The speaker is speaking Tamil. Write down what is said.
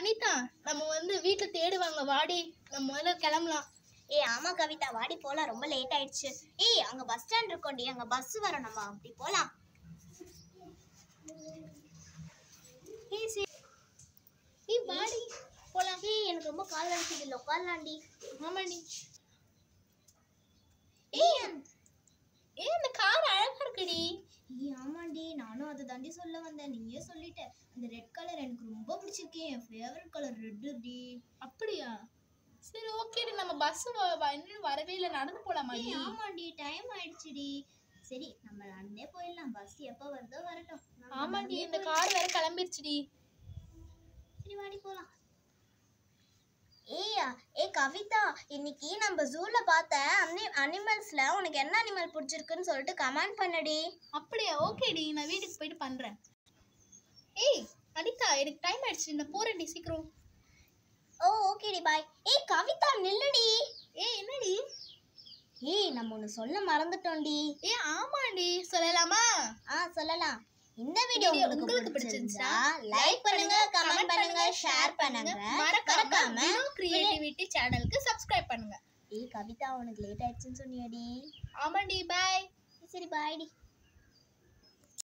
அனிதா நம்ம வந்து வீட்டுல தேடுவாங்க வாடி நம்ம முதல்ல கிளம்பலாம் ஏய் ஆமா கவிதா வாடி போலாம் ரொம்ப லேட் ஆயிடுச்சு ஏய் அங்க பஸ் ஸ்டாண்ட் இருக்கோண்டி அங்க பஸ் வரும் நம்ம அப்படி போலாம் ஏய் சரி ஏய் வாடி போலாம் ஏய் எனக்கு ரொம்ப கால் வலிக்குது இல்ல உட்காரலாண்டி ஆமாடி ஏய் ஏய் இந்த கார் அழகா இருக்குடி ஏய் ஆமாண்டி நானும் அதை தாண்டி சொல்ல வந்தேன் நீயே சொல்லிட்ட அந்த ரெட் கலர் எனக்கு ரொம்ப பிடிச்சிருக்கு என் ஃபேவரட் கலர் ரெட் டி அப்படியா சரி ஓகேடி நம்ம பஸ் இன்னும் வரவே இல்லை நடந்து போலாமாடி ஏய் ஆமாண்டி டைம் ஆயிடுச்சுடி சரி நம்ம நடந்தே போயிடலாம் பஸ் எப்போ வருதோ வரட்டும் நம்ம ஆமாடி நடந்தே இந்த போயிடலாம். கார் வேற கிளம்பிருச்சுடி சரி வாடி போலாம் ஏய்யா ஏ கவிதா இன்னைக்கு நம்ம ஜூல பார்த்த அனி அனிமல்ஸ்ல உனக்கு என்ன அனிமல் பிடிச்சிருக்குன்னு சொல்லிட்டு கமெண்ட் பண்ணுடி அப்படியா ஓகேடி நான் வீட்டுக்கு போயிட்டு பண்றேன் ஏய் அனிதா எனக்கு டைம் ஆயிடுச்சு நான் போறேன்டி சீக்கிரம் ஓ ஓகேடி பாய் ஏய் கவிதா நில்லுடி ஏய் என்னடி ஏய் நம்ம ஒன்று சொல்ல மறந்துட்டோம்டி ஏய் ஆமாடி சொல்லலாமா ஆ சொல்லலாம் இந்த வீடியோ வீடியோ உங்களுக்கு உங்களுக்கு பிடிச்சிருந்தா பிடிச்சிருந்துச்சா லைக் பண்ணுங்க கமெண்ட் பண்ணுங்க ஷேர் பண்ணுங்க மறக்காம மறக்காம கிரியேட்டிவிட்டி சேனலுக்கு சப்ஸ்கிரைப் பண்ணுங்க ஏய் கவிதா உனக்கு லேட் ஆயிடுச்சுன்னு சொன்னியடி ஆமாடி பாய் சரி பாய்டி